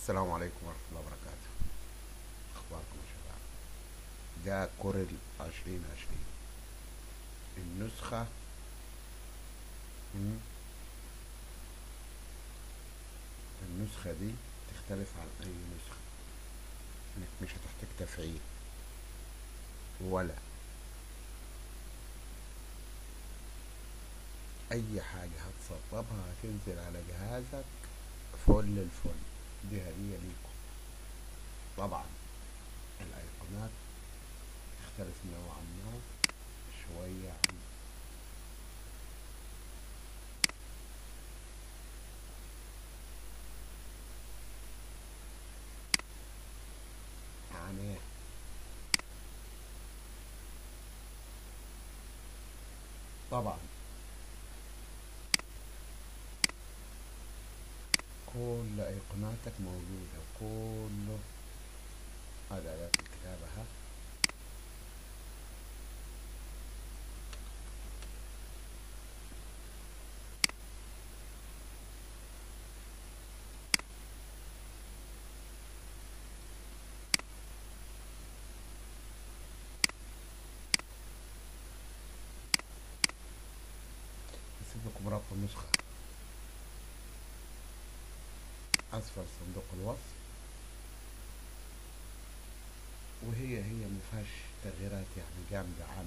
السلام عليكم ورحمة الله وبركاته أخباركم يا شباب ده كورل عشرين عشرين النسخة مم. النسخة دي تختلف عن أي نسخة إنك مش هتحتاج تفعيل ولا أي حاجة هتسطبها هتنزل على جهازك فل الفل دي هدية ليكم طبعا الأيقونات تختلف نوعا ما شوية عن عن ايه طبعا كل ايقوناتك موجودة كله هذا آلات الكتابة ها هسيب لكم رابط النسخة أسفل صندوق الوصف وهي هي مفيهاش تغييرات يعني جامدة عنه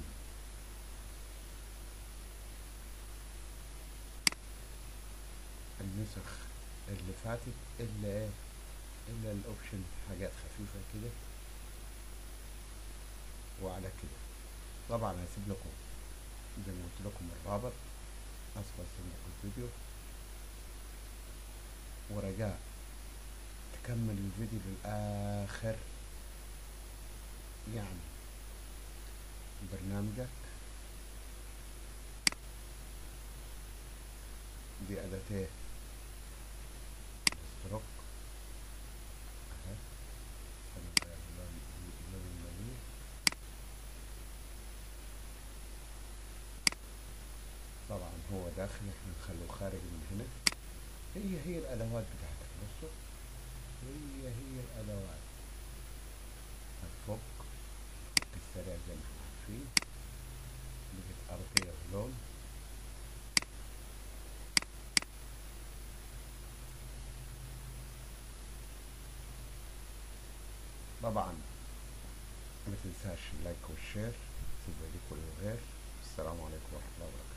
النسخ اللي فاتت إلا إيه إلا الأوبشن حاجات خفيفة كده وعلى كده طبعا هسيب لكم زي ما قلت لكم الرابط أسفل صندوق الفيديو ورجاء تكمل الفيديو للآخر يعني برنامجك دي أداة اشتراك أهي هنغير اللون اللون المنيع طبعا هو داخل احنا نخليه خارج من هنا هي هي الأدوات بتاعتك بصوا هي هي الأدوات هتفك فك السريع زي ما احنا عارفين بقت أرضية ولون طبعا ما تنساش اللايك والشير سيبوا لي كل الغير السلام عليكم ورحمة الله وبركاته